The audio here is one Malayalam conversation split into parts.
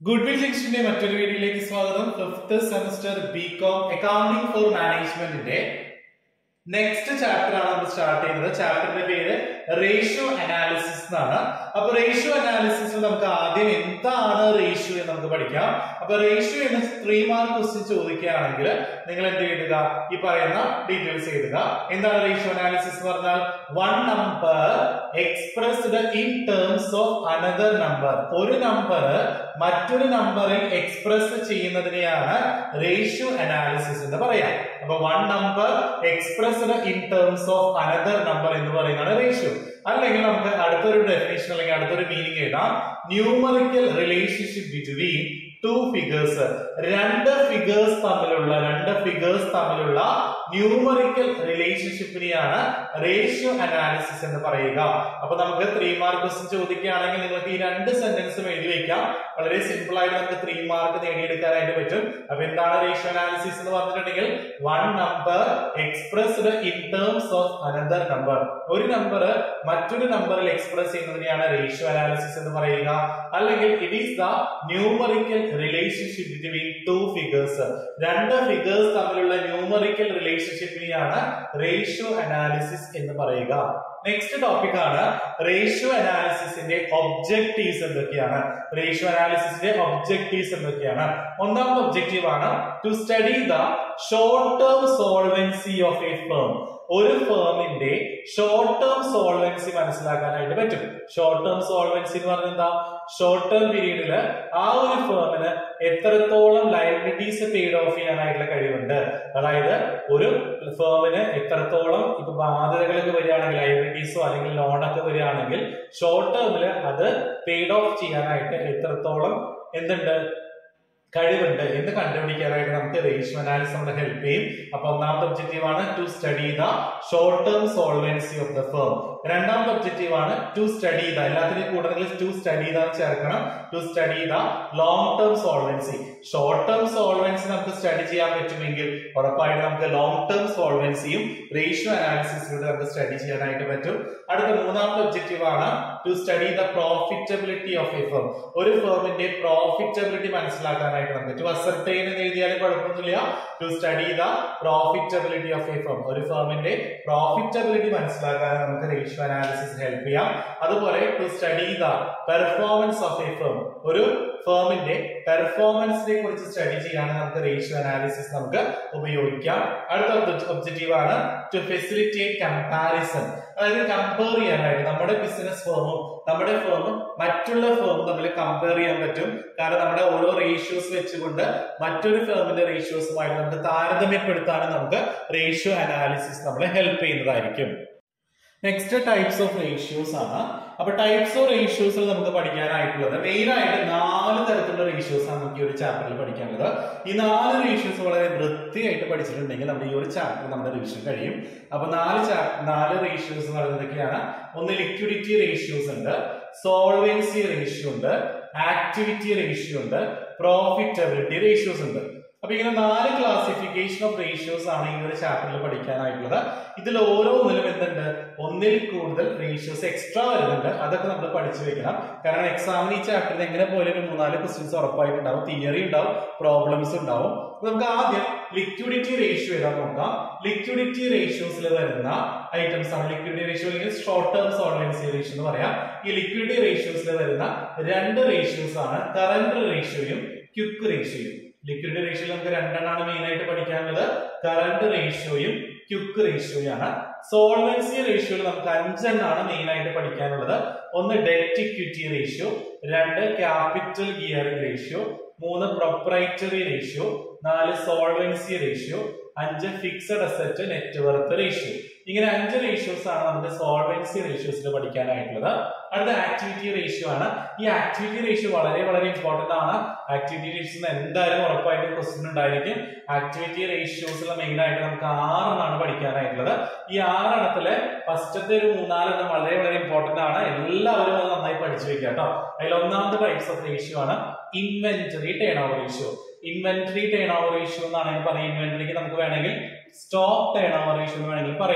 ഗുഡ് വിൽ ജംഗ്ഷന്റെ മറ്റൊരു വീഡിയോയിലേക്ക് സ്വാഗതം fifth semester B com accounting for മാനേജ്മെന്റിന്റെ നെക്സ്റ്റ് ചാപ്റ്റർ ആണ് നമ്മൾ സ്റ്റാർട്ട് ചെയ്യുന്നത് ചാപ്റ്ററിന്റെ പേര് റേഷ്യോ അനാലിസിസ് എന്നാണ് അപ്പൊ റേഷ്യോ അനാലിസിസ് നമുക്ക് ആദ്യം എന്താണ് റേഷ്യോ എന്ന് നമുക്ക് പഠിക്കാം അപ്പൊ റേഷ്യോ എന്ന ത്രീ മാർക്ക് ക്വസ്റ്റ്യൻ ചോദിക്കുകയാണെങ്കിൽ നിങ്ങൾ എന്ത് എഴുതുക ഈ പറയുന്ന ഡീറ്റെയിൽസ് എഴുതുക എന്താണ് റേഷ്യോ അനാലിസിസ് എന്ന് പറഞ്ഞാൽ one number expressed in terms of another number ഒരു നമ്പർ മറ്റൊരു നമ്പറിൽ എക്സ്പ്രസ് ചെയ്യുന്നതിനെയാണ് റേഷ്യോ അനാലിസിസ് എന്ന് പറയാം അപ്പൊ one number expressed in terms of another number എന്ന് പറയുന്നതാണ് റേഷ്യോ അല്ലെങ്കിൽ നമുക്ക് അടുത്തൊരു ഡെഫിനേഷൻ അല്ലെങ്കിൽ അടുത്തൊരു മീനിങ് എഴുതാം numerical relationship between two figures രണ്ട് ഫിഗേഴ്സ് തമ്മിലുള്ള രണ്ട് ഫിഗേഴ്സ് തമ്മിലുള്ള ന്യൂമറിക്കൽ റിലേഷൻഷിപ്പിനെയാണ് റേഷ്യോ അനാലിസിസ് എന്ന് പറയുക അപ്പൊ നമുക്ക് ത്രീ മാർക്ക് ക്വസ്റ്റ്യൻ ചോദിക്കുകയാണെങ്കിൽ നിങ്ങൾക്ക് ഈ രണ്ട് സെന്റൻസും എഴുതി വെക്കാം വളരെ സിമ്പിൾ ആയിട്ട് നമുക്ക് ത്രീ മാർക്ക് നേടിയെടുക്കാനായിട്ട് പറ്റും അപ്പൊ എന്താണ് റേഷ്യോ അനാലിസിസ് എന്ന് പറഞ്ഞിട്ടുണ്ടെങ്കിൽ one number expressed in terms of another number ഒരു നമ്പർ മറ്റൊരു നമ്പറിൽ എക്സ്പ്രസ് ചെയ്യുന്നതിനെയാണ് റേഷ്യോ അനാലിസിസ് എന്ന് പറയുക അല്ലെങ്കിൽ it is the numerical relationship between two figures രണ്ട് ഫിഗേഴ്സ് തമ്മിലുള്ള ന്യൂമറിക്കൽ റിലേഷൻഷിപ്പിനെയാണ് റേഷ്യോ അനാലിസിസ് എന്ന് പറയുക നെക്സ്റ്റ് ടോപ്പിക് ആണ് റേഷ്യോ അനാലിസിസിന്റെ ഒബ്ജക്റ്റീവ്സ് എന്തൊക്കെയാണ് റേഷ്യോ അനാലിസിസിന്റെ ഒബ്ജക്റ്റീവ്സ് എന്തൊക്കെയാണ് ഒന്നാമത്തെ ഒബ്ജക്റ്റീവ് ആണ് to study the short term solvency of a firm ഒരു ഫേമിന്റെ ഷോർട്ട് ടേം സോൾവൻസി മനസ്സിലാക്കാനായിട്ട് പറ്റും ഷോർട്ട് ടേം സോൾവൻസി എന്ന് പറഞ്ഞാൽ എന്താ ഷോർട്ട് ടേം പീരീഡിൽ ആ ഒരു ഫേമിന് എത്രത്തോളം ലയബിലിറ്റീസ് പെയ്ഡ് ഓഫ് ചെയ്യാനായിട്ടുള്ള കഴിവുണ്ട് അതായത് ഒരു ഫേമിന് എത്രത്തോളം ഇപ്പൊ ബാധ്യതകളൊക്കെ വരികയാണെങ്കിൽ ലയബിലിറ്റീസോ അല്ലെങ്കിൽ ലോണൊക്കെ വരികയാണെങ്കിൽ ഷോർട്ട് ടേമിൽ അത് പെയ്ഡ് ഓഫ് ചെയ്യാനായിട്ട് എത്രത്തോളം എന്തുണ്ട് കഴിവുണ്ട് എന്ന് കണ്ടുപിടിക്കാനായിട്ട് നമുക്ക് റേഷ്യോ അനാലിസിസ് നമ്മളെ ഹെൽപ്പ് ചെയ്യും അപ്പൊ ഒന്നാമത്തെ ഒബ്ജക്റ്റീവ് ആണ് to study the short term solvency of the firm രണ്ടാമത്തെ ഒബ്ജക്റ്റീവ് ആണ് ടു സ്റ്റഡി ദ എല്ലാത്തിനും കൂടുതൽ ടു സ്റ്റഡി ദ ചേർക്കണം to study the long term solvency short term solvency നമുക്ക് സ്റ്റഡി ചെയ്യാൻ പറ്റുമെങ്കിൽ ഉറപ്പായിട്ട് നമുക്ക് ലോങ് ടേം സോൾവൻസിയും റേഷ്യോ അനാലിസിസിലൂടെ നമുക്ക് സ്റ്റഡി ചെയ്യാനായിട്ട് പറ്റും അടുത്ത മൂന്നാമത്തെ ഒബ്ജക്റ്റീവ് ആണ് to study the profitability of a firm ഒരു ഫേമിന്റെ പ്രോഫിറ്റബിലിറ്റി മനസ്സിലാക്കാനായിട്ട് നമുക്ക് ടു അസർട്ടൈൻ എന്ന് എഴുതിയാലും കുഴപ്പമൊന്നുമില്ല to study the profitability of a firm ഒരു ഫേമിന്റെ പ്രോഫിറ്റബിലിറ്റി മനസ്സിലാക്കാൻ നമുക്ക് റേഷ്യോ അനാലിസിസ് ഹെൽപ്പ് ചെയ്യാം അതുപോലെ to study the performance of a firm ഒരു ഫേമിന്റെ പെർഫോമൻസിനെ കുറിച്ച് സ്റ്റഡി ചെയ്യാൻ നമുക്ക് റേഷ്യോ അനാലിസിസ് നമുക്ക് ഉപയോഗിക്കാം അടുത്ത ഒബ്ജക്റ്റീവ് ആണ് ടു ഫെസിലിറ്റേറ്റ് കമ്പാരിസൺ അതായത് കമ്പയർ ചെയ്യാനായിട്ട് നമ്മുടെ ബിസിനസ് ഫേമും നമ്മുടെ ഫേമും മറ്റുള്ള ഫേമും തമ്മിൽ കമ്പയർ ചെയ്യാൻ പറ്റും കാരണം നമ്മുടെ ഓരോ റേഷ്യോസ് വെച്ചുകൊണ്ട് മറ്റൊരു ഫേമിന്റെ റേഷ്യോസുമായിട്ട് നമുക്ക് താരതമ്യപ്പെടുത്താനും നമുക്ക് റേഷ്യോ അനാലിസിസ് നമ്മളെ ഹെൽപ്പ് ചെയ്യുന്നതായിരിക്കും നെക്സ്റ്റ് ടൈപ്സ് ഓഫ് റേഷ്യോസ് ആണ് അപ്പൊ ടൈപ്സ് ഓഫ് റേഷ്യോസിൽ നമുക്ക് പഠിക്കാനായിട്ടുള്ളത് മെയിൻ ആയിട്ട് നാല് തരത്തിലുള്ള റേഷ്യോസ് ആണ് നമുക്ക് ഈ ഒരു ചാപ്റ്ററിൽ പഠിക്കാനുള്ളത് ഈ നാല് റേഷ്യോസ് വളരെ വൃത്തിയായിട്ട് പഠിച്ചിട്ടുണ്ടെങ്കിൽ നമ്മുടെ ഈ ഒരു ചാപ്റ്റർ നമ്മുടെ റിവിഷൻ കഴിയും അപ്പൊ നാല് നാല് റേഷ്യോസ് എന്ന് പറയുന്നത് എന്തൊക്കെയാണ് ഒന്ന് ലിക്വിഡിറ്റി റേഷ്യോസ് ഉണ്ട് സോൾവൻസി റേഷ്യോ ഉണ്ട് ആക്ടിവിറ്റി റേഷ്യോ ഉണ്ട് പ്രോഫിറ്റബിലിറ്റി റേഷ്യോസ് ഉണ്ട് അപ്പൊ ഇങ്ങനെ നാല് ക്ലാസിഫിക്കേഷൻ ഓഫ് റേഷ്യോസ് ആണ് ഈ ഒരു ചാപ്റ്ററിൽ പഠിക്കാനായിട്ടുള്ളത് ഇതിൽ ഓരോന്നിലും എന്തുണ്ട് ഒന്നിൽ കൂടുതൽ റേഷ്യോസ് എക്സ്ട്രാ വരുന്നുണ്ട് അതൊക്കെ നമ്മൾ പഠിച്ചു വെക്കണം കാരണം എക്സാമിന് ഈ ചാപ്റ്ററിൽ എങ്ങനെ പോലെ ഒരു മൂന്നാല് ക്വസ്റ്റ്യൻസ് ഉറപ്പായിട്ടുണ്ടാവും തിയറി ഉണ്ടാവും പ്രോബ്ലംസ് ഉണ്ടാവും നമുക്ക് ആദ്യം ലിക്വിഡിറ്റി റേഷ്യോ ഏതാ നോക്കാം ലിക്വിഡിറ്റി റേഷ്യോസിൽ വരുന്ന ഐറ്റംസ് ആണ് ലിക്വിഡിറ്റി റേഷ്യോ അല്ലെങ്കിൽ ഷോർട്ട് ടേം സോൾവൻസി റേഷ്യോ എന്ന് പറയാം ഈ ലിക്വിഡിറ്റി റേഷ്യോസിൽ വരുന്ന രണ്ട് റേഷ്യോസ് ആണ് കറന്റ് റേഷ്യോയും ക്വിക്ക് റേഷ്യോയും ലിക്വിഡിറ്റി റേഷ്യോയിൽ നമുക്ക് രണ്ടെണ്ണമാണ് മെയിൻ ആയിട്ട് പഠിക്കാനുള്ളത് കറന്റ് റേഷ്യോയും ക്വിക്ക് റേഷ്യോയാണ് സോൾവൻസി റേഷ്യോയിൽ നമുക്ക് അഞ്ചെണ്ണാണ് മെയിൻ ആയിട്ട് പഠിക്കാനുള്ളത് ഒന്ന് ഡെറ്റ് ഇക്വിറ്റി റേഷ്യോ രണ്ട് ക്യാപിറ്റൽ ഗിയറിംഗ് റേഷ്യോ മൂന്ന് പ്രൊപ്പറൈറ്ററി റേഷ്യോ നാല് സോൾവൻസി റേഷ്യോ അഞ്ച് ഫിക്സഡ് അസറ്റ് നെറ്റ്വർത്ത് റേഷ്യോ ഇങ്ങനെ അഞ്ച് റേഷ്യോസ് ആണ് നമുക്ക് സോൾവൻസി റേഷ്യോസിൽ പഠിക്കാനായിട്ടുള്ളത് അടുത്ത ആക്ടിവിറ്റി റേഷ്യോ ആണ് ഈ ആക്ടിവിറ്റി റേഷ്യോ വളരെ വളരെ ഇമ്പോർട്ടന്റ് ആണ് ആക്ടിവിറ്റി റേഷ്യോ എന്തായാലും ഉറപ്പായിട്ടും ക്വസ്റ്റ്യൻ ഉണ്ടായിരിക്കും ആക്ടിവിറ്റി റേഷ്യോസിൽ മെയിൻ ആയിട്ട് നമുക്ക് ആറെണ്ണാണ് പഠിക്കാനായിട്ടുള്ളത് ഈ ആറെണ്ണത്തില് ഫസ്റ്റത്തെ ഒരു മൂന്നാലെണ്ണം വളരെ വളരെ ഇമ്പോർട്ടന്റ് ആണ് എല്ലാവരും അത് നന്നായി പഠിച്ചു വെക്കുക കേട്ടോ അതിൽ ഒന്നാമത്തെ ടൈപ്സ് ഓഫ് റേഷ്യോ ആണ് inventory turnover ratio inventory turnover ratio എന്നാണ് പറയുന്നത് ഇൻവെന്ററിക്ക് നമുക്ക് വേണമെങ്കിൽ സ്റ്റോക്ക് ടേൺ ഓവർ റേഷ്യോ എന്ന് വേണമെങ്കിൽ പറയാം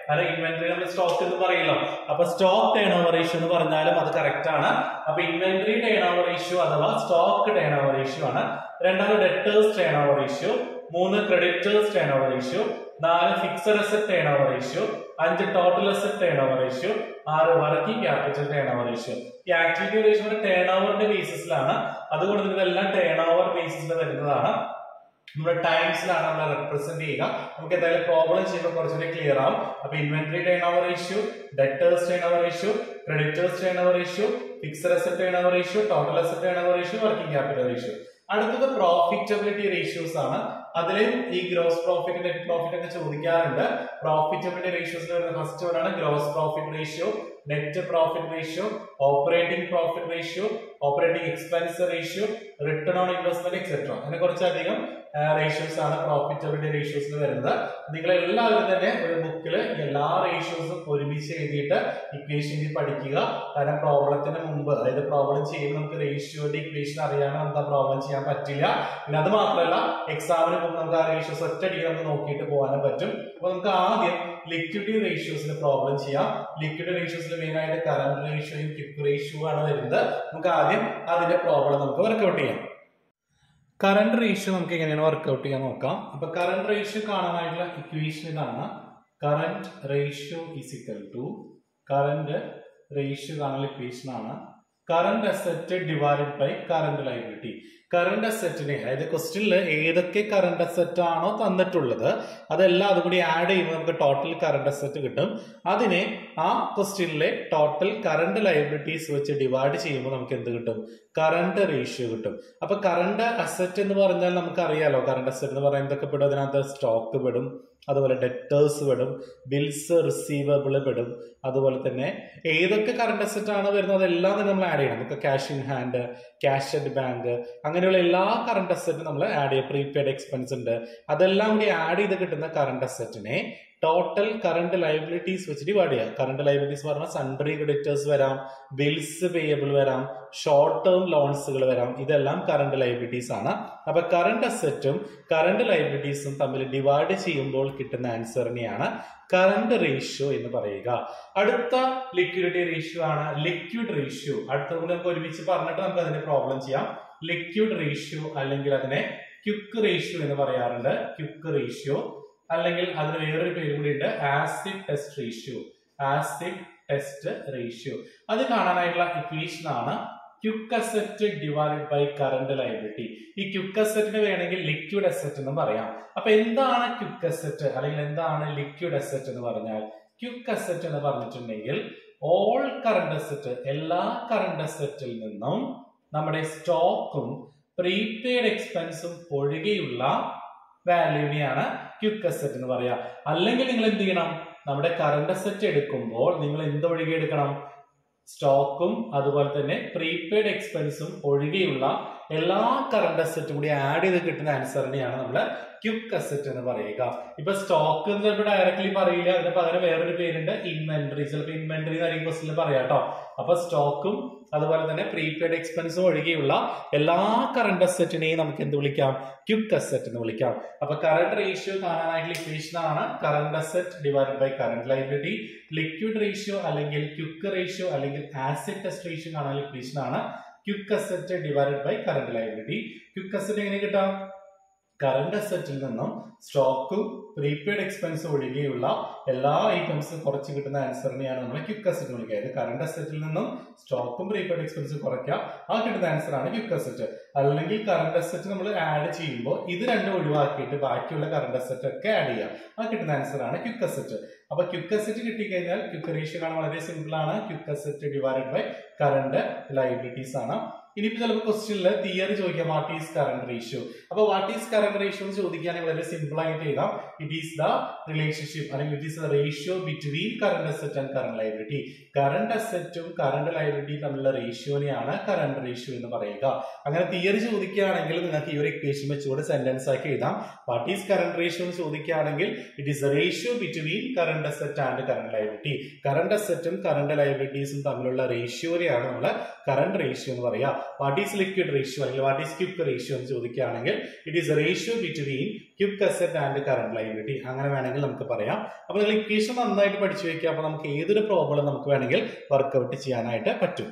കാരണം ഇൻവെന്ററി നമ്മൾ സ്റ്റോക്ക് എന്ന് പറയല്ലോ അപ്പൊ സ്റ്റോക്ക് ടേൺ ഓവർ റേഷ്യോ എന്ന് പറഞ്ഞാലും അത് കറക്റ്റ് ആണ് അപ്പൊ ഇൻവെന്ററി ടേൺ ഓവർ റേഷ്യോ അഥവാ സ്റ്റോക്ക് ടേൺ ഓവർ റേഷ്യോ ആണ് രണ്ടാമത് ഡെറ്റേഴ്സ് ടേൺ ഓവർ റേഷ്യോ മൂന്ന് ക്രെഡിറ്റേഴ്സ് ടേൺ ഓവർ റേഷ്യോ നാല് fixed asset turnover ratio അഞ്ച് total asset turnover ratio ആറ് working capital turnover ratio ഈ ആക്ടിവിറ്റി റേഷ്യോ ടേൺ ഓവറിന്റെ ബേസിസിലാണ് അതുകൊണ്ട് നിങ്ങൾ എല്ലാം ടേൺ ഓവർ ബേസിസിൽ വരുന്നതാണ് നമ്മുടെ ടൈംസിലാണ് നമ്മൾ റെപ്രസെന്റ് ചെയ്യുക നമുക്ക് എന്തായാലും പ്രോബ്ലം ചെയ്യുമ്പോൾ കുറച്ചുകൂടി ക്ലിയർ ആവും അപ്പൊ inventory turnover ratio debtors turnover ratio creditors turnover ratio fixed asset turnover ratio total asset turnover ratio working capital ratio അടുത്തത് പ്രോഫിറ്റബിലിറ്റി റേഷ്യോസ് ആണ് അതിലും ഈ ഗ്രോസ് പ്രോഫിറ്റ് നെറ്റ് പ്രോഫിറ്റ് ഒക്കെ ചോദിക്കാറുണ്ട് പ്രോഫിറ്റബിലിറ്റി റേഷ്യോസിൽ വരുന്ന ഫസ്റ്റ് വരാണ് gross profit ratio net profit ratio operating profit ratio operating expense ratio return on investment etcetera അങ്ങനെ കുറച്ചധികം റേഷ്യോസ് ആണ് പ്രോഫിറ്റബിലിറ്റി റേഷ്യോസിൽ വരുന്നത് നിങ്ങൾ എല്ലാവരും തന്നെ ഒരു ബുക്കിൽ എല്ലാ റേഷ്യോസും ഒരുമിച്ച് എഴുതിയിട്ട് ഇക്വേഷൻ പഠിക്കുക കാരണം പ്രോബ്ലത്തിന് മുമ്പ് അതായത് പ്രോബ്ലം ചെയ്യുമ്പോൾ നമുക്ക് റേഷ്യോയുടെ ഇക്വേഷൻ അറിയാതെ നമുക്ക് ആ പ്രോബ്ലം ചെയ്യാൻ പറ്റില്ല പിന്നെ അത് മാത്രമല്ല എക്സാമിന് മുമ്പ് നമുക്ക് ആ റേഷ്യോസ് ഒറ്റയടിക്ക് നമുക്ക് നോക്കിയിട്ട് പോകാനും പറ്റും അപ്പൊ നമുക്ക് ആദ്യം ലിക്വിഡിറ്റി റേഷ്യോസിൽ പ്രോബ്ലം ചെയ്യാം ലിക്വിഡ് റേഷ്യോസിൽ മെയിൻ ആയിട്ട് കറണ്ട് റേഷ്യോയും ക്വിക്ക് റേഷ്യോ ആണ് വരുന്നത് നമുക്ക് ആദ്യം അതിന്റെ പ്രോബ്ലം നമുക്ക് വർക്ക്ഔട്ട് ചെയ്യാം കറണ്ട് റേഷ്യോ നമുക്ക് എങ്ങനെയാണ് വർക്ക്ഔട്ട് ചെയ്യാൻ നോക്കാം അപ്പൊ കറണ്ട് റേഷ്യോ കാണാനായിട്ടുള്ള ഇക്വേഷൻ ഇതാണ് current ratio is equal to current ratio കാണാനുള്ള ഇക്വേഷൻ ആണ് current asset divided by current liability current അസറ്റിനെ അതായത് ക്വസ്റ്റ്യനിൽ ഏതൊക്കെ കറണ്ട് അസറ്റ് ആണോ തന്നിട്ടുള്ളത് അതെല്ലാം അതും കൂടി ആഡ് ചെയ്യുമ്പോൾ നമുക്ക് ടോട്ടൽ കറണ്ട് അസറ്റ് കിട്ടും അതിനെ ആ ക്വസ്റ്റ്യനിലെ ടോട്ടൽ കറണ്ട് ലയബിലിറ്റീസ് വെച്ച് ഡിവൈഡ് ചെയ്യുമ്പോൾ നമുക്ക് എന്ത് കിട്ടും കറണ്ട് റേഷ്യോ കിട്ടും അപ്പൊ കറണ്ട് അസറ്റ് എന്ന് പറഞ്ഞാൽ നമുക്ക് അറിയാലോ കറണ്ട് അസറ്റ് എന്ന് പറയുന്നത് എന്തൊക്കെ പെടും അതിനകത്ത് സ്റ്റോക്ക് പെടും അതുപോലെ ഡെറ്റേഴ്സ് പെടും ബിൽസ് റിസീവബിൾ പെടും അതുപോലെ തന്നെ ഏതൊക്കെ കറണ്ട് അസറ്റ് ആണ് വരുന്നത് അതെല്ലാം തന്നെ നമ്മൾ ആഡ് ചെയ്യണം നമുക്ക് cash in hand cash at bank അങ്ങനെയുള്ള എല്ലാ കറണ്ട് അസറ്റും നമ്മൾ ആഡ് ചെയ്യുക പ്രീപെയ്ഡ് എക്സ്പെൻസ് ഉണ്ട് അതെല്ലാം കൂടി ആഡ് ചെയ്ത് കിട്ടുന്ന കറണ്ട് അസറ്റിനെ ടോട്ടൽ കറണ്ട് ലയബിലിറ്റീസ് വെച്ച് ഡിവൈഡ് ചെയ്യാം കറണ്ട് ലയബിലിറ്റീസ് പറഞ്ഞാൽ സൺഡറി ക്രെഡിറ്റേഴ്സ് വരാം ബിൽസ് പേയബിൾ വരാം ഷോർട്ട് ടേം ലോൺസുകൾ വരാം ഇതെല്ലാം കറണ്ട് ലയബിലിറ്റീസ് ആണ് അപ്പൊ കറണ്ട് അസറ്റും കറണ്ട് ലയബിലിറ്റീസും തമ്മിൽ ഡിവൈഡ് ചെയ്യുമ്പോൾ കിട്ടുന്ന ആൻസറിനെയാണ് കറണ്ട് റേഷ്യോ എന്ന് പറയുക അടുത്ത ലിക്വിഡിറ്റി റേഷ്യോ ആണ് ലിക്വിഡ് റേഷ്യോ അടുത്തത് നമുക്ക് ഒരുമിച്ച് പറഞ്ഞിട്ട് നമുക്ക് അതിന്റെ പ്രോബ്ലം ചെയ്യാം ലിക്വിഡ് റേഷ്യോ അല്ലെങ്കിൽ അതിനെ ക്യുക്ക് റേഷ്യോ എന്ന് പറയാറുണ്ട് ക്യുക്ക് റേഷ്യോ അല്ലെങ്കിൽ അതിന് വേറൊരു പേര് കൂടി ഉണ്ട് acid test ratio acid test ratio അത് കാണാനായിട്ടുള്ള ഇക്വേഷൻ ആണ് quick asset divided by current liability ഈ ക്യുക്ക് അസറ്റിന് വേണമെങ്കിൽ ലിക്വിഡ് അസറ്റ് എന്ന് പറയാം അപ്പൊ എന്താണ് ക്യുക്ക് അസറ്റ് അല്ലെങ്കിൽ എന്താണ് ലിക്വിഡ് അസറ്റ് എന്ന് പറഞ്ഞാൽ ക്യുക്ക് അസറ്റ് എന്ന് പറഞ്ഞിട്ടുണ്ടെങ്കിൽ ഓൾ കറണ്ട് അസറ്റ് എല്ലാ കറണ്ട് അസറ്റിൽ നിന്നും നമ്മുടെ സ്റ്റോക്കും പ്രീപെയ്ഡ് എക്സ്പെൻസും ഒഴികെയുള്ള വാല്യൂവിനെയാണ് ക്യുക്ക് അസറ്റ് എന്ന് പറയാ അല്ലെങ്കിൽ നിങ്ങൾ എന്ത് ചെയ്യണം നമ്മുടെ കറണ്ട് അസറ്റ് എടുക്കുമ്പോൾ നിങ്ങൾ എന്ത് ഒഴികെ എടുക്കണം സ്റ്റോക്കും അതുപോലെ തന്നെ പ്രീപെയ്ഡ് എക്സ്പെൻസും ഒഴികെയുള്ള എല്ലാ കറണ്ട് അസറ്റും കൂടി ആഡ് ചെയ്ത് കിട്ടുന്ന ആൻസറിനെയാണ് നമ്മൾ ക്യുക്ക് അസറ്റ് എന്ന് പറയുക ഇപ്പൊ സ്റ്റോക്ക് എന്ന് ചിലപ്പോൾ ഡയറക്ട്ലി പറയില്ല അതിന് പകരം വേറൊരു പേരുണ്ട് ഇൻവെന്ററി ചിലപ്പോൾ ഇൻവെന്ററി എന്നായിരിക്കും ക്വസ്റ്റിൽ പറയാം കേട്ടോ അപ്പൊ സ്റ്റോക്കും അതുപോലെ തന്നെ പ്രീപെയ്ഡ് എക്സ്പെൻസും ഒഴികെയുള്ള എല്ലാ കറണ്ട് അസറ്റിനെയും നമുക്ക് എന്ത് വിളിക്കാം ക്യുക്ക് അസറ്റ് എന്ന് വിളിക്കാം അപ്പൊ കറണ്ട് റേഷ്യോ കാണാനായിട്ടുള്ള ഇക്വേഷൻ ആണ് current asset divide by current liability liquid ratio അല്ലെങ്കിൽ ക്യുക്ക് റേഷ്യോ അല്ലെങ്കിൽ ആസിഡ് ടെസ്റ്റ് റേഷ്യോ കാണാനുള്ള ഇക്വേഷൻ ആണ് quick asset divide by current liability quick asset എങ്ങനെ കിട്ടാം കറണ്ട് അസറ്റിൽ നിന്നും സ്റ്റോക്കും പ്രീപെയ്ഡ് എക്സ്പെൻസ് ഒഴികെയുള്ള എല്ലാ ഐറ്റംസും കുറച്ച് കിട്ടുന്ന ആൻസറിനെയാണ് നമ്മൾ ക്യുക്ക് അസറ്റ് വിളിക്കുക അതായത് കറണ്ട് അസറ്റിൽ നിന്നും സ്റ്റോക്കും പ്രീപെയ്ഡ് എക്സ്പെൻസും കുറയ്ക്കുക ആ കിട്ടുന്ന ആൻസർ ആണ് ക്യുക്ക് അസറ്റ് അല്ലെങ്കിൽ കറണ്ട് അസറ്റ് നമ്മൾ ആഡ് ചെയ്യുമ്പോൾ ഇത് രണ്ടും ഒഴിവാക്കിയിട്ട് ബാക്കിയുള്ള കറണ്ട് അസറ്റ് ഒക്കെ ആഡ് ചെയ്യുക ആ കിട്ടുന്ന ആൻസർ ആണ് ക്യുക്ക് അസറ്റ് അപ്പൊ ക്യുക്ക് അസറ്റ് കിട്ടിക്കഴിഞ്ഞാൽ ക്യുക്ക് റേഷ്യോ കാണാൻ വളരെ സിമ്പിൾ ആണ് quick asset divided by current liabilities ആണ് ഇനിയിപ്പോ ചിലപ്പോൾ ക്വസ്റ്റ്യനിൽ തിയറി ചോദിക്കാം വാട്ട് ഈസ് കറണ്ട് റേഷ്യോ അപ്പൊ വാട്ട് ഈസ് കറണ്ട് റേഷ്യോ എന്ന് ചോദിക്കുകയാണെങ്കിൽ വളരെ സിമ്പിൾ ആയിട്ട് എഴുതാം ഇറ്റ് ഈസ് ദ റിലേഷൻഷിപ്പ് അല്ലെങ്കിൽ it is the ratio between current asset and current liability current അസറ്റും കറണ്ട് ലൈബിലിറ്റിയും തമ്മിലുള്ള റേഷ്യോനെയാണ് കറണ്ട് റേഷ്യോ എന്ന് പറയുക അങ്ങനെ തിയറി ചോദിക്കുകയാണെങ്കിൽ നിങ്ങൾക്ക് ഈ ഒരു ഇക്വേഷൻ വെച്ചുകൊണ്ട് സെന്റൻസ് ആക്കി എഴുതാം വാട്ട് ഈസ് കറണ്ട് റേഷ്യോ എന്ന് ചോദിക്കുകയാണെങ്കിൽ it is the ratio between current asset and current liability current അസറ്റും കറണ്ട് ലൈബിലിറ്റീസും തമ്മിലുള്ള റേഷ്യോനെയാണ് നമ്മൾ കറണ്ട് റേഷ്യോ എന്ന് പറയുക വാട്ട് ഈസ് ലിക്വിഡ് റേഷ്യോ അല്ലെങ്കിൽ വാട്ട് ഈസ് ക്യുക്ക് റേഷ്യോ എന്ന് ചോദിക്കുകയാണെങ്കിൽ it is ratio between quick asset and current liability അങ്ങനെ വേണമെങ്കിൽ നമുക്ക് പറയാം അപ്പോൾ നിങ്ങൾ ഇക്വേഷൻ നന്നായിട്ട് പഠിച്ചു വെക്കുക അപ്പോൾ നമുക്ക് ഏതൊരു പ്രോബ്ലം നമുക്ക് വേണമെങ്കിൽ വർക്ക്ഔട്ട് ചെയ്യാനായിട്ട് പറ്റും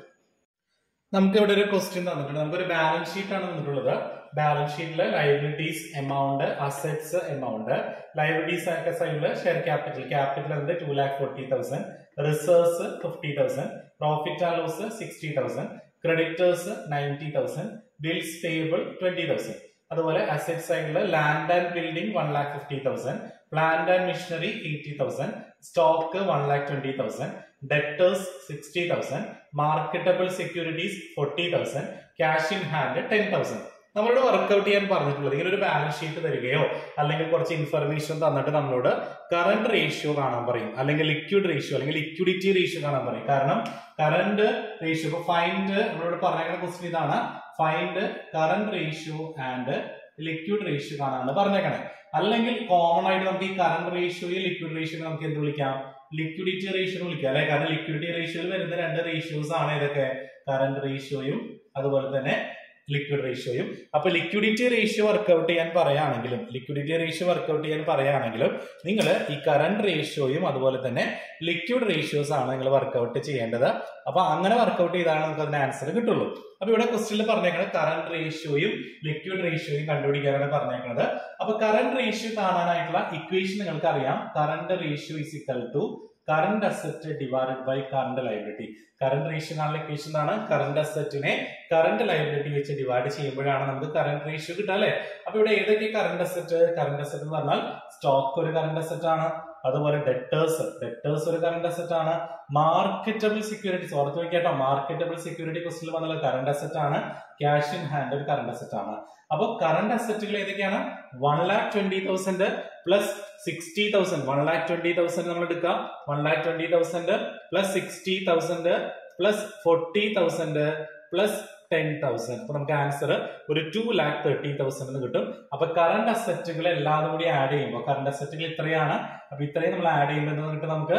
നമുക്ക് ഇവിടെ ഒരു ക്വസ്റ്റ്യൻ തന്നിട്ടുണ്ട് നമുക്കൊരു ബാലൻസ് ഷീറ്റ് ആണ് തന്നിട്ടുള്ളത് ബാലൻസ് ഷീറ്റിൽ liabilities amount assets amount liabilities ഒക്കെ സൈഡിൽ ഷെയർ ക്യാപിറ്റൽ ക്യാപിറ്റൽ എന്നത് two lakh forty thousand reserves fifty thousand profit and loss sixty thousand creditors ninety thousand bills payable twenty thousand അതുപോലെ അസെറ്റ് സൈഡിൽ land and building one lakh fifty thousand plant and machinery eighty thousand stock one lakh twenty thousand debtors sixty thousand marketable securities forty thousand cash in hand ten thousand നമ്മളോട് വർക്ക്ഔട്ട് ചെയ്യാൻ പറഞ്ഞിട്ടുള്ളത് ഇങ്ങനെ ഒരു ബാലൻസ് ഷീറ്റ് തരികയോ അല്ലെങ്കിൽ കുറച്ച് ഇൻഫർമേഷൻ തന്നിട്ട് നമ്മളോട് കറണ്ട് റേഷ്യോ കാണാൻ പറയും അല്ലെങ്കിൽ ലിക്വിഡ് റേഷ്യോ അല്ലെങ്കിൽ ലിക്വിഡിറ്റി റേഷ്യോ കാണാൻ പറയും കാരണം കറണ്ട് റേഷ്യോ ഇപ്പൊ ഫൈൻഡ് നമ്മളോട് പറഞ്ഞേക്കുന്ന ക്വസ്റ്റ്യൻ ഇതാണ് find current ratio and liquid ratio കാണാനാണ് പറഞ്ഞേക്കണേ അല്ലെങ്കിൽ കോമൺ ആയിട്ട് നമുക്ക് ഈ കറണ്ട് റേഷ്യോയും ലിക്വിഡ് റേഷ്യോ നമുക്ക് എന്ത് വിളിക്കാം ലിക്വിഡിറ്റി റേഷ്യോ എന്ന് വിളിക്കാം അല്ലെ കാരണം ലിക്വിഡിറ്റി റേഷ്യോയിൽ വരുന്ന രണ്ട് റേഷ്യോസ് ആണ് ഇതൊക്കെ കറണ്ട് റേഷ്യോയും അതുപോലെ തന്നെ ലിക്വിഡ് റേഷ്യോയും അപ്പൊ ലിക്വിഡിറ്റി റേഷ്യോ വർക്ക്ഔട്ട് ചെയ്യാൻ പറയുകയാണെങ്കിലും ലിക്വിഡിറ്റി റേഷ്യോ വർക്ക്ഔട്ട് ചെയ്യാൻ പറയുകയാണെങ്കിലും നിങ്ങൾ ഈ കറണ്ട് റേഷ്യോയും അതുപോലെ തന്നെ ലിക്വിഡ് റേഷ്യോസ് ആണ് നിങ്ങൾ വർക്ക്ഔട്ട് ചെയ്യേണ്ടത് അപ്പൊ അങ്ങനെ വർക്ക്ഔട്ട് ചെയ്താണ് നമുക്ക് അതിന് ആൻസർ കിട്ടുള്ളൂ അപ്പൊ ഇവിടെ ക്വസ്റ്റിനിൽ പറഞ്ഞേക്കുന്നത് കറണ്ട് റേഷ്യോയും ലിക്വിഡ് റേഷ്യോയും കണ്ടുപിടിക്കാനാണ് പറഞ്ഞേക്കുന്നത് അപ്പൊ കറണ്ട് റേഷ്യോ കാണാനായിട്ടുള്ള ഇക്വേഷൻ നിങ്ങൾക്ക് അറിയാം current ratio is equal to current asset divided by current liability current ratio കാണുന്ന ഇക്വേഷൻ ആണ് കറണ്ട് അസറ്റിനെ കറണ്ട് ലൈബിലിറ്റി വെച്ച് ഡിവൈഡ് ചെയ്യുമ്പോഴാണ് നമുക്ക് കറണ്ട് റേഷ്യോ കിട്ടുക അല്ലെ അപ്പൊ ഇവിടെ ഏതൊക്കെ കറണ്ട് അസറ്റ് കറണ്ട് അസറ്റ് എന്ന് പറഞ്ഞാൽ സ്റ്റോക്ക് ഒരു കറണ്ട് അസറ്റ് ആണ് അതുപോലെ ഡെറ്റേഴ്സ് ഡെറ്റേഴ്സ് ഒരു കറണ്ട് അസറ്റ് ആണ് മാർക്കറ്റബിൾ സെക്യൂരിറ്റീസ് ഓർത്ത് വെക്കാട്ടോ മാർക്കറ്റബിൾ സെക്യൂരിറ്റി ക്വസ്റ്റിൽ വന്നുള്ള കറണ്ട് അസറ്റ് ആണ് ക്യാഷ് ഇൻ ഹാൻഡ് ഒരു കറണ്ട് അസറ്റ് ആണ് അപ്പൊ കറണ്ട് അസറ്റുകൾ ഏതൊക്കെയാണ് one lakh twenty thousand plus sixty thousand one lakh twenty thousand നമ്മൾ എടുക്കാം one lakh twenty thousand plus sixty thousand plus forty thousand plus ten thousand അപ്പൊ നമുക്ക് ആൻസർ ഒരു ടു ലാക്ക് തേർട്ടി തൗസൻഡ് എന്ന് കിട്ടും അപ്പൊ കറണ്ട് അസറ്റുകൾ എല്ലാതും കൂടി ആഡ് ചെയ്യുമ്പോൾ കറണ്ട് അസറ്റുകൾ ഇത്രയാണ് അപ്പൊ ഇത്രയും നമ്മൾ ആഡ് ചെയ്യുമ്പോൾ കിട്ടും നമുക്ക്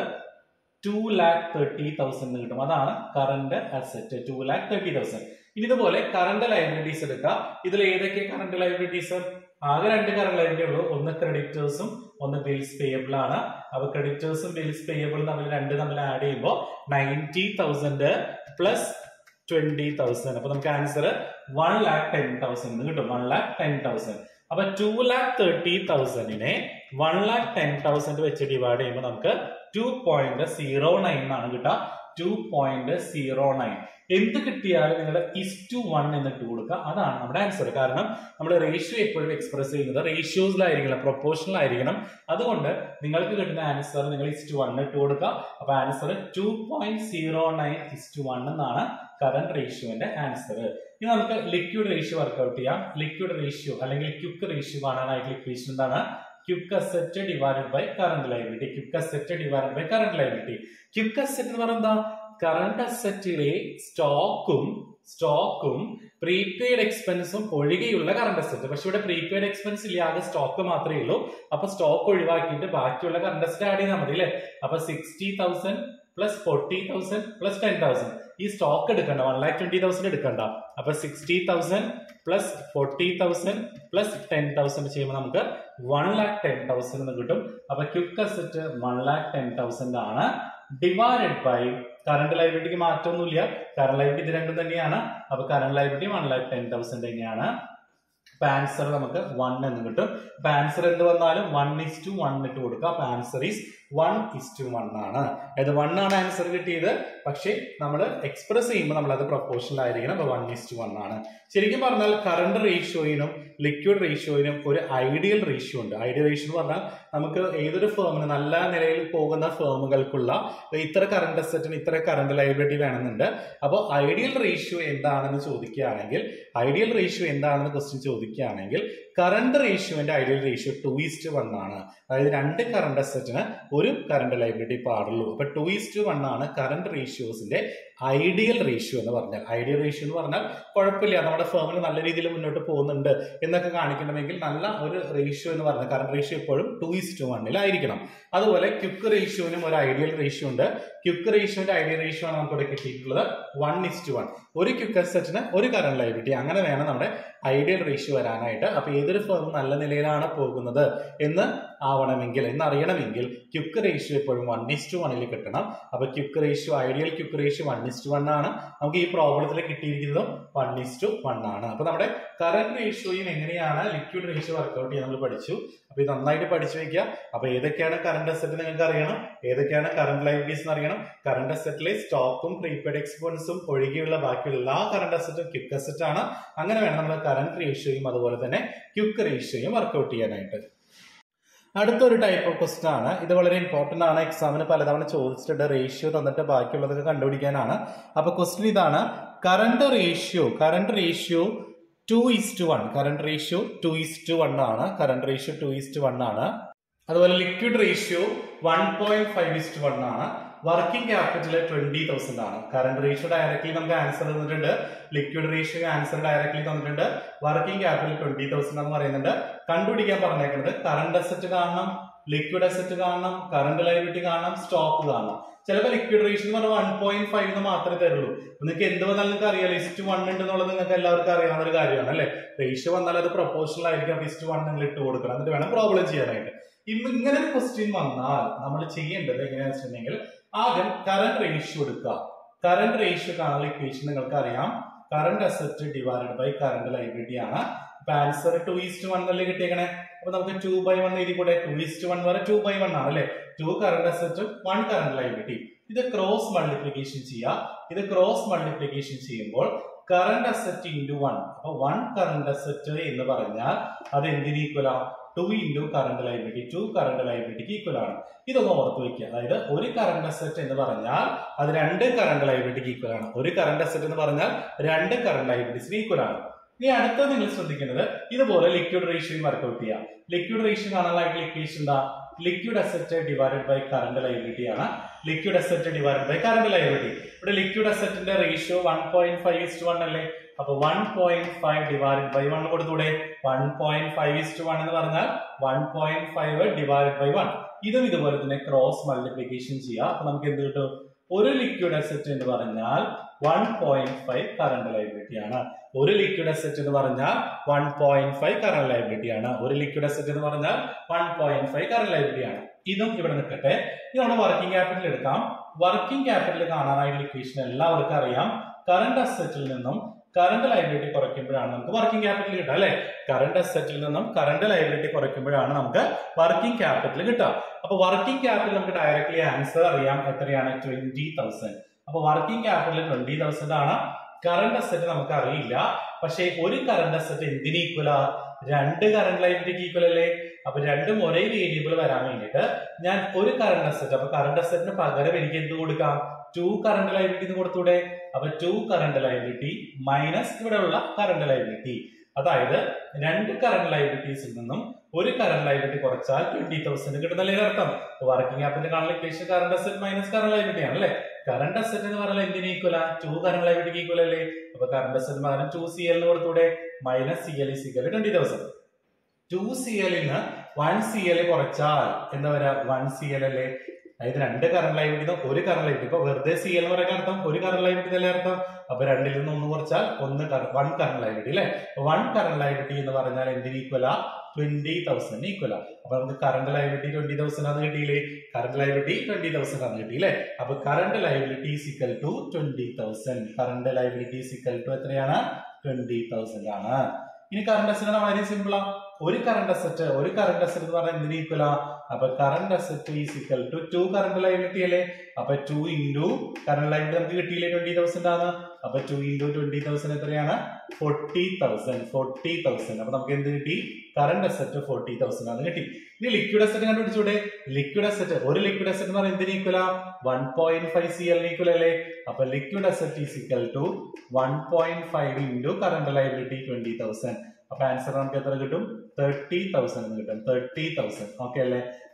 ടു ലാക്ക് തേർട്ടി തൗസൻഡ് കിട്ടും അതാണ് current asset two lakh thirty thousand ഇനി ഇതുപോലെ കറണ്ട് ലയബിലിറ്റീസ് എടുക്കാം ഇതിൽ ഏതൊക്കെ കറണ്ട് ലയബിലിറ്റീസ് ആകെ രണ്ട് കറണ്ട് ലയബിലിറ്റി ഉള്ളൂ ഒന്ന് ക്രെഡിറ്റേഴ്സും ഒന്ന് ബിൽസ് പേയബിൾ ആണ് അപ്പൊ ക്രെഡിറ്റേഴ്സും ബിൽസ് പേയബിൾ തമ്മിൽ രണ്ട് തമ്മിൽ ആഡ് ചെയ്യുമ്പോൾ ninety thousand plus twenty thousand അപ്പൊ നമുക്ക് answer one lakh ten thousand കിട്ടും വൺ ലാക്ക് ടെൻ തൗസൻഡ് അപ്പൊ ടു ലാക്ക് തേർട്ടി തൗസൻഡിനെ വൺ ലാക്ക് ടെൻ തൗസൻഡ് വെച്ച് ഡിവൈഡ് ചെയ്യുമ്പോൾ നമുക്ക് ടു പോയിന്റ് സീറോ നയൻ എന്നാണ് കിട്ടുക ടു പോയിന്റ് സീറോ നയൻ എന്ത് കിട്ടിയാലും നിങ്ങൾ ഇസ് ടു വൺ എന്നിട്ട് കൊടുക്കുക അതാണ് നമ്മുടെ ആൻസർ കാരണം നമ്മൾ റേഷ്യോ എപ്പോഴും എക്സ്പ്രസ് ചെയ്യുന്നത് റേഷ്യോസിലായിരിക്കണം പ്രൊപ്പോർഷണൽ ആയിരിക്കണം അതുകൊണ്ട് നിങ്ങൾക്ക് കിട്ടുന്ന ആൻസർ നിങ്ങൾ ഇസ് ടു വൺ ഇട്ട് കൊടുക്കുക അപ്പൊ answer two point zero nine is to one എന്നാണ് കറണ്ട് റേഷ്യോന്റെ ആൻസർ ഇനി നമുക്ക് ലിക്വിഡ് റേഷ്യോ വർക്ക്ഔട്ട് ചെയ്യാം ലിക്വിഡ് റേഷ്യോ അല്ലെങ്കിൽ ക്യുക്ക് റേഷ്യോ കാണാനായിട്ടുള്ള ഇക്വേഷൻ എന്താണ് quick asset divided by current liability quick asset divided by current liability quick asset എന്ന് പറയുന്നത് എന്താ കറണ്ട് അസറ്റിലെ സ്റ്റോക്കും സ്റ്റോക്കും പ്രീപെയ്ഡ് എക്സ്പെൻസും ഒഴികെയുള്ള കറണ്ട് അസറ്റ് പക്ഷെ ഇവിടെ പ്രീപെയ്ഡ് എക്സ്പെൻസ് ഇല്ല ആകെ സ്റ്റോക്ക് മാത്രമേ ഉള്ളൂ അപ്പൊ സ്റ്റോക്ക് ഒഴിവാക്കിയിട്ട് ബാക്കിയുള്ള കറണ്ട് അസറ്റ് ആഡ് ചെയ്താൽ മതി അല്ലേ അപ്പൊ sixty thousand plus forty thousand plus ten thousand ഈ സ്റ്റോക്ക് എടുക്കണ്ട വൺ ലാക്ക് ട്വന്റി തൗസൻഡ് എടുക്കണ്ട അപ്പൊ sixty thousand plus forty thousand plus ten thousand ചെയ്യുമ്പോൾ നമുക്ക് വൺ ലാക്ക് ടെൻ തൗസൻഡ് എന്ന് കിട്ടും അപ്പൊ quick asset one lakh ten thousand ആണ് ഡിവൈഡഡ് ബൈ കറണ്ട് ലൈബിലിറ്റിക്ക് മാറ്റമൊന്നുമില്ല കറണ്ട് ലൈബിലിറ്റി ഇത് രണ്ടും തന്നെയാണ് അപ്പൊ current liability one lakh ten thousand തന്നെയാണ് അപ്പൊ ആൻസർ നമുക്ക് വൺ എന്ന് കിട്ടും അപ്പൊ ആൻസർ എന്ത് വന്നാലും വൺ ഇസ് ടു വൺ ഇട്ട് കൊടുക്കുക അപ്പൊ answer is one is to one ആണ് അതായത് വൺ ആണ് ആൻസർ കിട്ടിയത് പക്ഷേ നമ്മൾ എക്സ്പ്രസ് ചെയ്യുമ്പോൾ നമ്മൾ അത് പ്രൊപ്പോർഷണൽ ആയിരിക്കണം അപ്പൊ വൺ ഇസ് ടു വൺ ആണ് ശരിക്കും പറഞ്ഞാൽ കറണ്ട് റേഷ്യോയിനും ലിക്വിഡ് റേഷ്യോയിനും ഒരു ഐഡിയൽ റേഷ്യോ ഉണ്ട് ഐഡിയൽ റേഷ്യോ എന്ന് പറഞ്ഞാൽ നമുക്ക് ഏതൊരു ഫേമിന് നല്ല നിലയിൽ പോകുന്ന ഫേമുകൾക്കുള്ള ഇത്ര കറണ്ട് അസറ്റിന് ഇത്ര കറണ്ട് ലൈബിലിറ്റി വേണമെന്നുണ്ട് അപ്പോൾ ഐഡിയൽ റേഷ്യോ എന്താണെന്ന് ചോദിക്കുകയാണെങ്കിൽ ഐഡിയൽ റേഷ്യോ എന്താണെന്ന് ക്വസ്റ്റ്യൻ ചോദിക്കുകയാണെങ്കിൽ കറണ്ട് റേഷ്യോന്റെ ideal ratio two is to one ആണ് അതായത് രണ്ട് കറണ്ട് അസറ്റിന് ഒരു കറണ്ട് ലൈബിലിറ്റി പാടുള്ളൂ അപ്പൊ ടു ഈസ് ടു വൺ ആണ് കറണ്ട് റേഷ്യോസിന്റെ ഐഡിയൽ റേഷ്യോ എന്ന് പറഞ്ഞാൽ ഐഡിയൽ റേഷ്യോ എന്ന് പറഞ്ഞാൽ കുഴപ്പമില്ല നമ്മുടെ ഫേമിന് നല്ല രീതിയിൽ മുന്നോട്ട് പോകുന്നുണ്ട് എന്നൊക്കെ കാണിക്കണമെങ്കിൽ നല്ല ഒരു റേഷ്യോ എന്ന് പറഞ്ഞാൽ കറണ്ട് റേഷ്യോ എപ്പോഴും ടു ഈസ് ടു വണ്ണിലായിരിക്കണം അതുപോലെ ക്യുക്ക് റേഷ്യോനും ഒരു ഐഡിയൽ റേഷ്യോ ഉണ്ട് ക്യുക്ക് റേഷ്യോന്റെ ഐഡിയൽ റേഷ്യോ ആണ് നമുക്ക് ഇവിടെ കിട്ടിയിട്ടുള്ളത് വൺ ഇസ് ടു വൺ ഒരു ക്യുക്ക് അസറ്റിന് ഒരു കറണ്ട് ലൈബിലിറ്റി അങ്ങനെ വേണം നമ്മുടെ ഐഡിയൽ റേഷ്യോ വരാനായിട്ട് അപ്പൊ ഏതൊരു ഫേം നല്ല നിലയിലാണ് പോകുന്നത് എന്ന് ആവണമെങ്കിൽ എന്നറിയണമെങ്കിൽ ക്യുക്ക് റേഷ്യോ എപ്പോഴും വൺ ഇസ് ടു വണ്ണിൽ കിട്ടണം അപ്പൊ quick ratio ideal quick ratio one is to one ആണ് നമുക്ക് ഈ പ്രോബ്ലത്തിൽ കിട്ടിയിരിക്കുന്നതും വൺ ഇസ് ടു വൺ ആണ് അപ്പൊ നമ്മുടെ കറന്റ് റേഷ്യോയും എങ്ങനെയാണ് ലിക്വിഡ് റേഷ്യോ വർക്ക്ഔട്ട് ചെയ്യാൻ നമ്മൾ പഠിച്ചു അപ്പൊ ഇത് നന്നായിട്ട് പഠിച്ചു വെക്കുക അപ്പൊ ഏതൊക്കെയാണ് കറണ്ട് അസറ്റ് നിങ്ങൾക്ക് അറിയണം ഏതൊക്കെയാണ് കറണ്ട് ലൈബിലിറ്റീസ് എന്ന് അറിയണം കറണ്ട് അസറ്റിലെ സ്റ്റോക്കും പ്രീപെയ്ഡ് എക്സ്പെൻസും ഒഴികെയുള്ള ബാക്കിയുള്ള എല്ലാ കറണ്ട് അസറ്റും ക്യുക്ക് അസറ്റ് ആണ് അങ്ങനെ വേണം നമ്മൾ കറണ്ട് റേഷ്യോയും അതുപോലെ തന്നെ ക്യുക്ക് റേഷ്യോയും വർക്ക്ഔട്ട് ചെയ്യാനായിട്ട് അടുത്തൊരു ടൈപ്പ് ഓഫ് ക്വസ്റ്റൻ ആണ് ഇത് വളരെ ഇമ്പോർട്ടന്റ് ആണ് എക്സാമിന് പലതവണ ചോദിച്ചിട്ടുണ്ട് റേഷ്യോ തന്നിട്ട് ബാക്കിയുള്ളതൊക്കെ കണ്ടുപിടിക്കാനാണ് അപ്പൊ ക്വസ്റ്റൻ ഇതാണ് current ratio current ratio two is to one current ratio two is to one ആണ് current ratio two is to one ആണ് അതുപോലെ liquid ratio one point five is to one ആണ് വർക്കിംഗ് ക്യാപിറ്റൽ ട്വന്റി തൗസൻഡ് ആണ് കറണ്ട് റേഷ്യോ ഡയറക്ട്ലി നമുക്ക് ആൻസർ തന്നിട്ടുണ്ട് ലിക്വിഡ് റേഷ്യോ ആൻസർ ഡയറക്ട്ലി തന്നിട്ടുണ്ട് വർക്കിംഗ് ക്യാപിറ്റൽ ട്വന്റി തൗസൻഡ് എന്ന് പറയുന്നുണ്ട് കണ്ടുപിടിക്കാൻ പറഞ്ഞേക്കുന്നത് കറണ്ട് അസറ്റ് കാണണം ലിക്വിഡ് അസറ്റ് കാണണം കറണ്ട് ലൈബിലിറ്റി കാണണം സ്റ്റോക്ക് കാണണം ചിലപ്പോൾ ലിക്വിഡ് റേഷ്യോ എന്ന് പറഞ്ഞാൽ വൺ പോയിന്റ് ഫൈവ് എന്ന് മാത്രമേ തരുള്ളൂ നിങ്ങൾക്ക് എന്ത് വന്നാലും നിങ്ങൾക്ക് അറിയാം ഇസ്റ്റ് വൺ ഉണ്ട് എന്നുള്ളത് നിങ്ങൾക്ക് എല്ലാവർക്കും അറിയാവുന്ന ഒരു കാര്യമാണ് അല്ലെ റേഷ്യോ വന്നാൽ അത് പ്രൊപ്പോർഷണൽ ആയിരിക്കും അപ്പൊ ഇസ്റ്റ് വൺ നിങ്ങൾ ഇട്ട് കൊടുക്കണം എന്നിട്ട് വേണം പ്രോബ്ലം ചെയ്യാനായിട്ട് ഇന്ന് ഇങ്ങനെ ഒരു ക്വസ്റ്റ്യൻ വന്നാൽ നമ്മൾ ചെയ്യേണ്ടത് എങ്ങനെയാണെന്ന് വെച്ചിട്ടുണ്ടെങ്കിൽ ആദ്യം കറണ്ട് റേഷ്യോ എടുക്കുക കറണ്ട് റേഷ്യോ കാണാനുള്ള ഇക്വേഷൻ നിങ്ങൾക്ക് അറിയാം current asset divide by current liability ആണ് അപ്പൊ ആൻസർ ടു ഈസ്റ്റ് വൺ എന്നല്ലേ കിട്ടിയേക്കണേ അപ്പൊ നമുക്ക് ടു ബൈ വൺ എഴുതി കൂടെ ടു ഈസ്റ്റ് വൺ വരെ ടു ബൈ വൺ ആണ് അല്ലെ two current asset one current liability ഇത് ക്രോസ് മൾട്ടിപ്ലിക്കേഷൻ ചെയ്യുക ഇത് ക്രോസ് മൾട്ടിപ്ലിക്കേഷൻ ചെയ്യുമ്പോൾ കറണ്ട് അസറ്റ് ഇൻറ്റു വൺ അപ്പൊ വൺ കറണ്ട് അസറ്റ് എന്ന് പറഞ്ഞാൽ അത് എന്തിന് ഈക്വൽ ആണ് two into current liability two current ലൈബിലിറ്റിക്ക് ഈക്വൽ ആണ് ഇതൊന്ന് ഓർത്ത് വെക്കുക അതായത് ഒരു കറണ്ട് അസറ്റ് എന്ന് പറഞ്ഞാൽ അത് രണ്ട് കറണ്ട് ലൈബിലിറ്റിക്ക് ഈക്വൽ ആണ് ഒരു കറണ്ട് അസറ്റ് എന്ന് പറഞ്ഞാൽ രണ്ട് കറണ്ട് ലൈബിലിറ്റീസിന് ഈക്വൽ ആണ് ഇനി അടുത്ത നിങ്ങൾ ശ്രദ്ധിക്കേണ്ടത് ഇതുപോലെ ലിക്വിഡ് റേഷ്യോ വർക്ക്ഔട്ട് ചെയ്യാം ലിക്വിഡ് റേഷ്യോ കാണാനായിട്ടുള്ള ഇക്വേഷൻ എന്താ liquid asset divided by current liability ആണ് liquid asset divided by current liability ഇവിടെ ലിക്വിഡ് അസറ്റിന്റെ ratio one point five is to one അല്ലേ അപ്പൊ one point five divide by one കൊടുത്തൂടെ one point five is to one എന്ന് പറഞ്ഞാൽ one point five divide by one ഇതും ഇതുപോലെ തന്നെ ക്രോസ് മൾട്ടിപ്ലിക്കേഷൻ ചെയ്യാം അപ്പൊ നമുക്ക് എന്ത് കിട്ടും ഒരു ലിക്വിഡ് അസറ്റ് എന്ന് പറഞ്ഞാൽ one point five current liability ആണ് ഒരു ലിക്വിഡ് അസറ്റ് എന്ന് പറഞ്ഞാൽ one point five current liability ആണ് ഒരു ലിക്വിഡ് അസറ്റ് എന്ന് പറഞ്ഞാൽ one point five current liability ആണ് ഇതും ഇവിടെ നിൽക്കട്ടെ ഇനി നമ്മുടെ വർക്കിംഗ് ക്യാപിറ്റൽ എടുക്കാം വർക്കിംഗ് ക്യാപിറ്റൽ കാണാനായിട്ടുള്ള ഇക്വേഷൻ എല്ലാവർക്കും അറിയാം കറണ്ട് അസറ്റിൽ നിന്നും കറണ്ട് ലൈബിലിറ്റി കുറയ്ക്കുമ്പോഴാണ് നമുക്ക് വർക്കിംഗ് ക്യാപിറ്റൽ കിട്ടുക അല്ലെ കറണ്ട് അസറ്റിൽ നിന്നും കറണ്ട് ലൈബിലിറ്റി കുറയ്ക്കുമ്പോഴാണ് നമുക്ക് വർക്കിംഗ് ക്യാപിറ്റൽ കിട്ടുക അപ്പൊ വർക്കിംഗ് ക്യാപിറ്റൽ നമുക്ക് ഡയറക്ട്ലി ആൻസർ അറിയാം എത്രയാണ് ട്വന്റി തൗസൻഡ് അപ്പൊ വർക്കിംഗ് ക്യാപിറ്റൽ ട്വന്റി തൗസൻഡ് ആണ് കറണ്ട് അസറ്റ് നമുക്ക് അറിയില്ല പക്ഷേ ഒരു കറണ്ട് അസറ്റ് എന്തിന് ഈക്വലാ രണ്ട് കറണ്ട് ലൈബിലിറ്റിക്ക് ഈക്വൽ അല്ലേ അപ്പൊ രണ്ടും ഒരേ വേരിയബിൾ വരാൻ വേണ്ടിയിട്ട് ഞാൻ ഒരു കറണ്ട് അസറ്റ് അപ്പൊ കറണ്ട് അസറ്റിന് പകരം എനിക്ക് എന്ത് കൊടുക്കാം ടു കറണ്ട് ലൈബിലിറ്റി എന്ന് കൊടുത്തൂടെ അപ്പൊ ടു കറണ്ട് ലൈബിലിറ്റി മൈനസ് ഇവിടെ ഉള്ള കറണ്ട് ലൈബിലിറ്റി അതായത് രണ്ട് കറണ്ട് ലൈബിലിറ്റീസിൽ നിന്നും ഒരു കറണ്ട് ലൈബിലിറ്റി കുറച്ചാൽ ട്വന്റി തൗസൻഡ് കിട്ടുന്നല്ലേ അർത്ഥം വർക്കിംഗ് ക്യാപിറ്റൽ കാണുന്ന equation current asset minus current liability ആണ് അല്ലേ കറണ്ട് അസറ്റ് എന്ന് പറഞ്ഞാൽ എന്തിന് ഈക്വല ടു കറണ്ട് ലൈബിലിറ്റിക്ക് ഈക്വൽ അല്ലേ അപ്പൊ കറണ്ട് അസറ്റ് പകരം ടു സി എൽ കൊടുത്തൂടെ minus C L is equal twenty thousand two C എല്ലിന് വൺ സി എൽ കുറച്ചാൽ എന്താ പറയാ വൺ സി എൽ അല്ലേ അതായത് രണ്ട് കറണ്ട് ലൈബിലിറ്റി ഒരു കറണ്ട് ലൈബിലിറ്റി ഇപ്പൊ വെറുതെ സി എൽ എന്ന് പറയുന്ന അർത്ഥം ഒരു കറണ്ട് ലൈബിലിറ്റി അല്ലേ അർത്ഥം അപ്പൊ രണ്ടിൽ നിന്ന് ഒന്ന് കുറച്ചാൽ ഒന്ന് വൺ കറണ്ട് ലൈബിലിറ്റി അല്ലെ വൺ കറണ്ട് ലൈബിലിറ്റി എന്ന് പറഞ്ഞാൽ എന്തിന് ഈക്വല ട്വന്റി തൗസൻഡ് ഈക്വല അപ്പൊ നമുക്ക് കറണ്ട് ലൈബിലിറ്റി ട്വന്റി തൗസൻഡ് ആണ് കിട്ടിയില്ലേ കറണ്ട് ലൈബിലിറ്റി ട്വന്റി തൗസൻഡ് ആണ് കിട്ടിയില്ലേ അപ്പൊ current liability equal to twenty thousand current liability equal to എത്രയാണ് ട്വന്റി തൗസൻഡ് ആണ് ഇനി കറണ്ട് അസറ്റ് വളരെ സിമ്പിളാ ഒരു കറണ്ട് അസറ്റ് ഒരു കറണ്ട് അസറ്റ് എന്ന് പറഞ്ഞാൽ എന്തിന് ഈക്വലാ അപ്പൊ current asset is equal to two current liability അല്ലേ അപ്പൊ ടു ഇൻറ്റു കറണ്ട് ലൈബിലിറ്റി നമുക്ക് കിട്ടിയില്ലേ ട്വന്റി തൗസൻഡ് ആണ് അപ്പൊ ടു ഇൻറ്റു ട്വന്റി തൗസൻഡ് എത്രയാണ് ഫോർട്ടി തൗസൻഡ് ഫോർട്ടി തൗസൻഡ് അപ്പൊ നമുക്ക് എന്ത് കിട്ടി കറണ്ട് അസറ്റ് ഫോർട്ടി തൗസൻഡ് ആണ് കിട്ടി ഇനി ലിക്വിഡ് അസറ്റ് കണ്ടുപിടിച്ചൂടെ ലിക്വിഡ് അസറ്റ് ഒരു ലിക്വിഡ് അസറ്റ് എന്ന് പറയുന്നത് എന്തിന് ഈക്വലാ one point five C L equal അല്ലേ അപ്പൊ liquid asset is equal to one point five into current liability twenty thousand അപ്പൊ ആൻസർ നമുക്ക് എത്ര കിട്ടും തേർട്ടി തൗസൻഡ് എന്ന് കിട്ടും തേർട്ടി തൗസൻഡ് ഓക്കെ അല്ലേ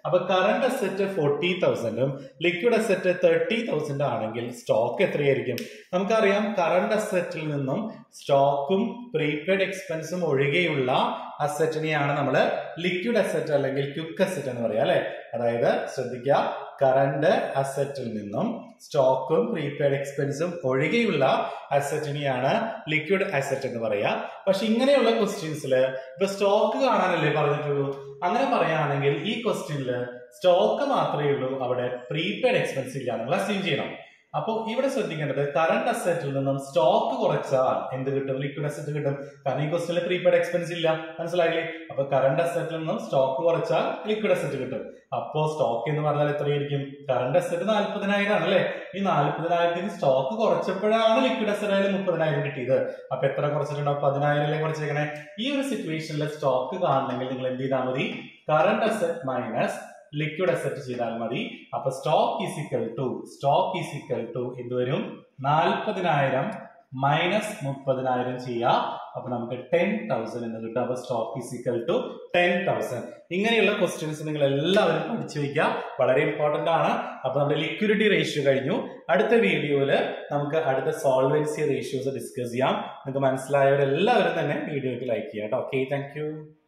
അപ്പൊ കറണ്ട് അസെറ്റ് ഫോർട്ടി തൗസൻഡും ലിക്വിഡ് അസെറ്റ് തേർട്ടി തൗസൻഡ് ആണെങ്കിൽ സ്റ്റോക്ക് എത്രയായിരിക്കും നമുക്കറിയാം കറണ്ട് അസെറ്റിൽ നിന്നും സ്റ്റോക്കും പ്രീപെയ്ഡ് എക്സ്പെൻസും ഒഴികെയുള്ള അസെറ്റിനെയാണ് നമ്മൾ ലിക്വിഡ് അസെറ്റ് അല്ലെങ്കിൽ ക്യുക്ക് അസെറ്റ് എന്ന് പറയാം അല്ലെ അതായത് ശ്രദ്ധിക്കുക കറണ്ട് അസെറ്റിൽ നിന്നും സ്റ്റോക്കും പ്രീപെയ്ഡ് എക്സ്പെൻസും ഒഴികെയുള്ള അസെറ്റിനെയാണ് ലിക്വിഡ് അസെറ്റ് എന്ന് പറയാ പക്ഷെ ഇങ്ങനെയുള്ള ക്വസ്റ്റ്യൻസിൽ ഇപ്പൊ സ്റ്റോക്ക് കാണാനല്ലേ പറഞ്ഞിട്ടുള്ളൂ അങ്ങനെ പറയുകയാണെങ്കിൽ ഈ ക്വസ്റ്റ്യനിൽ സ്റ്റോക്ക് മാത്രമേ ഉള്ളൂ അവിടെ പ്രീപെയ്ഡ് എക്സ്പെൻസ് ഇല്ല നിങ്ങൾ അസ്യൂം ചെയ്യണം അപ്പോൾ ഇവിടെ ശ്രദ്ധിക്കേണ്ടത് കറണ്ട് അസെറ്റിൽ നിന്നും സ്റ്റോക്ക് കുറച്ചാൽ എന്ത് കിട്ടും ലിക്വിഡ് അസെറ്റ് കിട്ടും കാരണം ഈ ക്വസ്റ്റിനിൽ പ്രീപെയ്ഡ് എക്സ്പെൻസ് ഇല്ല മനസ്സിലായില്ലേ അപ്പൊ കറണ്ട് അസെറ്റിൽ നിന്നും സ്റ്റോക്ക് കുറച്ചാൽ ലിക്വിഡ് അസെറ്റ് കിട്ടും അപ്പോ സ്റ്റോക്ക് എന്ന് പറഞ്ഞാൽ എത്രയായിരിക്കും കറണ്ട് അസെറ്റ് നാല്പതിനായിരം ആണ് അല്ലെ ഈ നാല്പതിനായിരത്തിന് സ്റ്റോക്ക് കുറച്ചപ്പോഴാണ് ലിക്വിഡ് അസെറ്റ് ആയാലും മുപ്പതിനായിരം കിട്ടിയത് അപ്പൊ എത്ര കുറച്ചിട്ടുണ്ടോ പതിനായിരം അല്ലേ കുറച്ചേക്കണേ ഈ ഒരു സിറ്റുവേഷനിൽ സ്റ്റോക്ക് കാണണമെങ്കിൽ നിങ്ങൾ എന്ത് ചെയ്താൽ മതി current asset minus liquid asset ചെയ്താൽ മതി അപ്പൊ stock is equal to stock is equal to എന്ത് വരും നാൽപ്പതിനായിരം മൈനസ് മുപ്പതിനായിരം ചെയ്യാം അപ്പൊ നമുക്ക് ടെൻ തൗസൻഡ് എന്ന് കിട്ടും അപ്പൊ stock is equal to ten thousand ഇങ്ങനെയുള്ള ക്വസ്റ്റ്യൻസ് നിങ്ങൾ എല്ലാവരും പഠിച്ചു വയ്ക്കുക വളരെ ഇമ്പോർട്ടന്റ് ആണ് അപ്പൊ നമ്മുടെ ലിക്വിഡിറ്റി റേഷ്യോ കഴിഞ്ഞു അടുത്ത വീഡിയോയിൽ നമുക്ക് അടുത്ത സോൾവൻസി റേഷ്യോസ് ഡിസ്കസ് ചെയ്യാം നിങ്ങൾക്ക് മനസ്സിലായവരെല്ലാവരും തന്നെ വീഡിയോയ്ക്ക് ലൈക്ക് ചെയ്യാം കേട്ടോ ഓക്കെ താങ്ക്